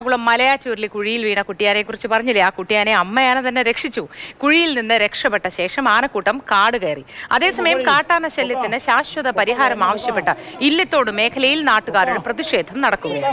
എറണാകുളം മലയാറ്റൂരിൽ കുഴിയിൽ വീണ കുട്ടിയാനെ കുറിച്ച് പറഞ്ഞില്ലേ ആ കുട്ടിയാനെ അമ്മയാന തന്നെ രക്ഷിച്ചു കുഴിയിൽ നിന്ന് രക്ഷപ്പെട്ട ശേഷം ആനക്കൂട്ടം കാട് കയറി അതേസമയം കാട്ടാന ശല്യത്തിന് ശാശ്വത പരിഹാരം ആവശ്യപ്പെട്ട ഇല്ലത്തോട് മേഖലയിൽ നാട്ടുകാരുടെ പ്രതിഷേധം നടക്കുകയാണ്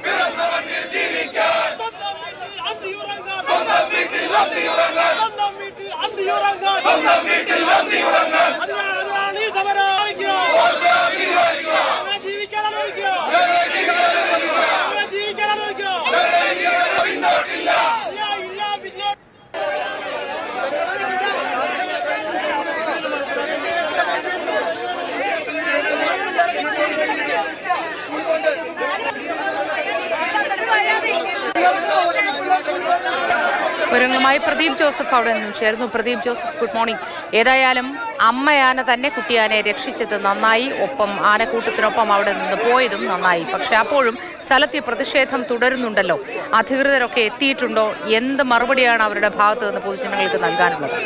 വിവരങ്ങളുമായി പ്രദീപ് ജോസഫ് അവിടെ നിന്നും ചേർന്നു പ്രദീപ് ജോസഫ് ഗുഡ് മോർണിംഗ് ഏതായാലും അമ്മയാന തന്നെ കുട്ടിയാനെ രക്ഷിച്ചത് നന്നായി ഒപ്പം ആനക്കൂട്ടത്തിനൊപ്പം അവിടെ നിന്ന് പോയതും നന്നായി പക്ഷെ അപ്പോഴും സ്ഥലത്ത് ഈ പ്രതിഷേധം തുടരുന്നുണ്ടല്ലോ അധികൃതരൊക്കെ എത്തിയിട്ടുണ്ടോ എന്ത് മറുപടിയാണ് അവരുടെ ഭാഗത്ത് നിന്ന് പൊതുജനങ്ങൾക്ക് നൽകാനുള്ളത്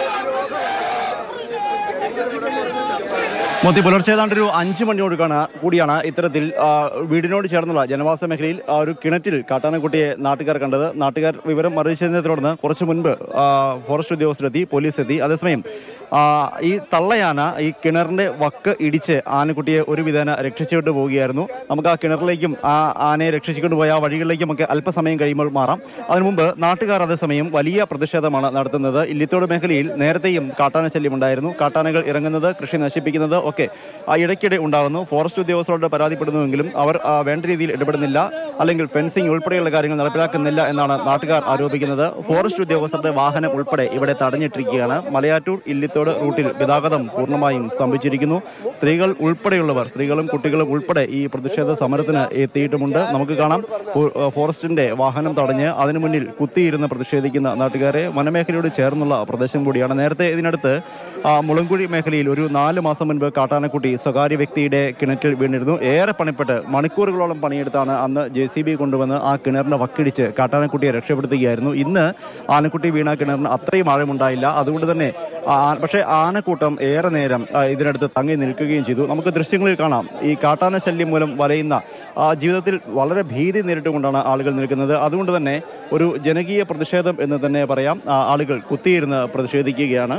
മൊത്തി പുലർച്ചെ ഏതാണ്ട് ഒരു അഞ്ച് മണിയോടുക്കാണ് കൂടിയാണ് ഇത്തരത്തിൽ ആ, വീടിനോട് ചേർന്നുള്ള ജനവാസ മേഖലയിൽ ആ ഒരു കിണറ്റിൽ കാട്ടാനക്കുട്ടിയെ നാട്ടുകാർ കണ്ടത് നാട്ടുകാർ വിവരം അറിയിച്ചതിനെ തുടർന്ന് കുറച്ച് മുൻപ് ആ, ഫോറസ്റ്റ് ഉദ്യോഗസ്ഥരെത്തി പോലീസ് എത്തി അതേസമയം ആ, ഈ തള്ളയാന ഈ കിണറിന്റെ വക്ക് ഇടിച്ച് ആനക്കുട്ടിയെ ഒരു വിധേന രക്ഷിച്ചുകൊണ്ട് പോവുകയായിരുന്നു നമുക്ക് ആ കിണറിലേക്കും ആ ആനയെ രക്ഷിച്ചുകൊണ്ട് പോയ ആ വഴികളിലേക്കും ഒക്കെ അല്പസമയം കഴിയുമ്പോൾ മാറാം അതിനു മുമ്പ് നാട്ടുകാർ അതേസമയം വലിയ പ്രതിഷേധമാണ് നടത്തുന്നത് ഇല്ലിത്തോട് മേഖലയിൽ നേരത്തെയും കാട്ടാന ശല്യം ഉണ്ടായിരുന്നു കാട്ടാനകൾ ഇറങ്ങുന്നത് കൃഷി നശിപ്പിക്കുന്നത് ഒക്കെ ആ ഇടയ്ക്കിടെ ഉണ്ടാകുന്നു ഫോറസ്റ്റ് ഉദ്യോഗസ്ഥരോട് പരാതിപ്പെടുന്നുവെങ്കിലും അവർ ആ, വേണ്ട രീതിയിൽ ഇടപെടുന്നില്ല അല്ലെങ്കിൽ ഫെൻസിംഗ് ഉൾപ്പെടെയുള്ള കാര്യങ്ങൾ നടപ്പിലാക്കുന്നില്ല എന്നാണ് നാട്ടുകാർ ആരോപിക്കുന്നത് ഫോറസ്റ്റ് ഉദ്യോഗസ്ഥരുടെ വാഹനം ഉൾപ്പെടെ ഇവിടെ തടഞ്ഞിട്ടിരിക്കുകയാണ് മലയാറ്റൂർ ഇല്ലിത്തോട് റൂട്ടിൽ ഗതാഗതം പൂർണ്ണമായും സ്തംഭിച്ചിരിക്കുന്നു സ്ത്രീകൾ ഉൾപ്പെടെയുള്ളവർ സ്ത്രീകളും കുട്ടികളും ഉൾപ്പെടെ ഈ പ്രതിഷേധ സമരത്തിന് എത്തിയിട്ടുമുണ്ട് നമുക്ക് കാണാം ഫോ- ഫോറസ്റ്റിന്റെ വാഹനം തടഞ്ഞ് അതിനു മുന്നിൽ കുത്തിയിരുന്ന് പ്രതിഷേധിക്കുന്ന നാട്ടുകാരെ വനമേഖലയോട് ചേർന്നുള്ള പ്രദേശം കൂടിയാണ് നേരത്തെ ഇതിനടുത്ത് ആ, മുളങ്കുഴി മേഖലയിൽ ഒരു നാല് മാസം മുൻപ് കാട്ടാനക്കുട്ടി സ്വകാര്യ വ്യക്തിയുടെ കിണറ്റിൽ വീണിരുന്നു ഏറെ പണിപ്പെട്ട് മണിക്കൂറുകളോളം പണിയെടുത്താണ് അന്ന് ജെ സി ബി കൊണ്ടുവന്ന് ആ കിണറിനെ വക്കിടിച്ച് കാട്ടാനക്കുട്ടിയെ രക്ഷപ്പെടുത്തുകയായിരുന്നു ഇന്ന് ആനക്കുട്ടി വീണ കിണറിന് അത്രയും ആഴമുണ്ടായില്ല അതുകൊണ്ട് തന്നെ ആ- പക്ഷേ ആനക്കൂട്ടം ഏറെ നേരം ആ, ഇതിനടുത്ത് തങ്ങി നിൽക്കുകയും ചെയ്തു നമുക്ക് ദൃശ്യങ്ങളിൽ കാണാം ഈ കാട്ടാന ശല്യം മൂലം വലയുന്ന ആ, ജീവിതത്തിൽ വളരെ ഭീതി നേരിട്ടുകൊണ്ടാണ് ആളുകൾ നിൽക്കുന്നത് അതുകൊണ്ട് തന്നെ ഒരു ജനകീയ പ്രതിഷേധം എന്ന് തന്നെ പറയാം ആ, ആളുകൾ കുത്തിയിരുന്ന് പ്രതിഷേധിക്കുകയാണ്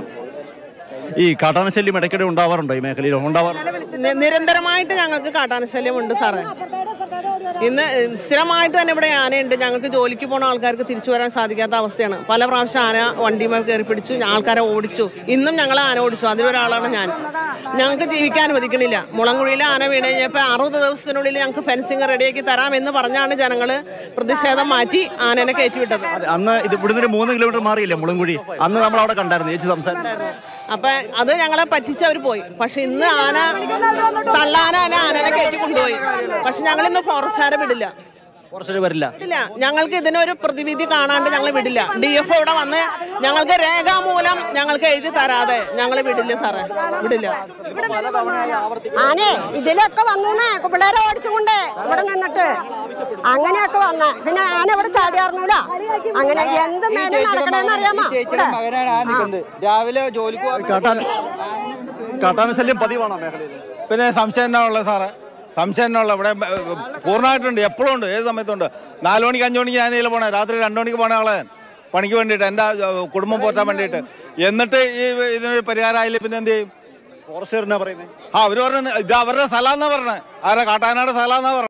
ഈ കാട്ടാന ശല്യം ഇടയ്ക്കിടെ ഉണ്ടാവാറുണ്ടോ ഈ മേഖലയിൽ ഉണ്ടാവാറുണ്ടോ നി- നിരന്തരമായിട്ട് ഞങ്ങൾക്ക് കാട്ടാനശല്യമുണ്ട് സാറേ ഇന്ന് സ്ഥിരമായിട്ട് തന്നെ ഇവിടെ ആനയുണ്ട് ഞങ്ങൾക്ക് ജോലിക്ക് പോണ ആൾക്കാർക്ക് തിരിച്ചു വരാൻ സാധിക്കാത്ത അവസ്ഥയാണ് പല പ്രാവശ്യം ആന വണ്ടിമേൽ കയറി പിടിച്ചു ആൾക്കാരെ ഓടിച്ചു ഇന്നും ഞങ്ങളെ ആന ഓടിച്ചു അതിലൊരാളാണ് ഞാൻ ഞങ്ങൾക്ക് ജീവിക്കാൻ അനുവദിക്കണില്ല മുളങ്കുഴിയിലെ ആന വീണ് കഴിഞ്ഞപ്പോൾ അറുപത് ദിവസത്തിനുള്ളിൽ ഞങ്ങൾക്ക് ഫെൻസിങ് റെഡിയാക്കി തരാമെന്ന് പറഞ്ഞാണ് ജനങ്ങൾ പ്രതിഷേധം മാറ്റി ആനനെ കയറ്റിവിട്ടത് അതെ, അന്ന് ഇത് ഇവിടുന്ന് ഒരു മൂന്ന് കിലോമീറ്റർ മാറിയില്ലേ മുളങ്കുഴി അന്ന് നമ്മൾ അവിടെ കണ്ടായിരുന്നു ചേച്ചി സംസാരിച്ചു അപ്പൊ അത് ഞങ്ങളെ പറ്റിച്ച് അവർ പോയി പക്ഷെ ഇന്ന് ആന തള്ളാന ആന ആനനെ കയറ്റി കൊണ്ടുപോയി പക്ഷെ ഞങ്ങൾ ഇന്ന് ഫോറസ്റ്റുകാരെ വിടില്ല കുറച്ചു വരില്ല ഇല്ല ഞങ്ങൾക്ക് ഇതിനൊരു പ്രതിവിധി കാണാണ്ട് ഞങ്ങൾ വിടില്ല ഡി എഫ് ഇവിടെ വന്ന് ഞങ്ങൾക്ക് രേഖാമൂലം ഞങ്ങൾക്ക് എഴുതി തരാതെ ഞങ്ങൾ വിടില്ല സാറേ വിടില്ല ആനെ ഇതിലൊക്കെ വന്നൂന്നേ പിള്ളേരെ ഓടിച്ചുകൊണ്ട് ഇവിടെ നിന്നിട്ട് അങ്ങനെയൊക്കെ വന്ന പിന്നെ ആന ഇവിടെ ചാടിയാർന്നൂല അങ്ങനെ എന്ത് മേലെ നടക്കണെന്ന് അറിയാമോ ചേച്ചിയുടെ മകനാണ് ആ നിൽക്കുന്നത് രാവിലെ ജോലിക്ക് പോകാൻ വേണ്ടി കാട്ടാന കാട്ടാന ശല്യം പതിവാണോ മേഖലയിൽ പിന്നെ സംശയം എന്നാ ഉള്ളത് സാറേ സംശയം എന്നാ ഉള്ളത് ഇവിടെ ഏ, പൂർണ്ണമായിട്ടുണ്ട് എപ്പോഴും ഉണ്ട് ഏത് സമയത്തുണ്ട് നാല് മണിക്ക് അഞ്ച് മണിക്ക് ഞാൻ ഇതിൽ പോണേ രാത്രി രണ്ട് മണിക്ക് പോണേ ആളെ ഞാൻ. പണിക്ക് വേണ്ടിയിട്ട് എൻ്റെ ഏ, കുടുംബം പോറ്റാൻ വേണ്ടിയിട്ട് എന്നിട്ട് ഈ ഇതിനൊരു പരിഹാരമായില്ല പിന്നെ എന്ത് ചെയ്യും ഫോറസ്റ്റുകാരനാ പറയുന്നത് ആ അവർ പറഞ്ഞ ഇത് അവരുടെ സ്ഥലം എന്നാ പറഞ്ഞത് ആരാ കാട്ടാനാട് സ്ഥലം എന്നാ പറഞ്ഞത്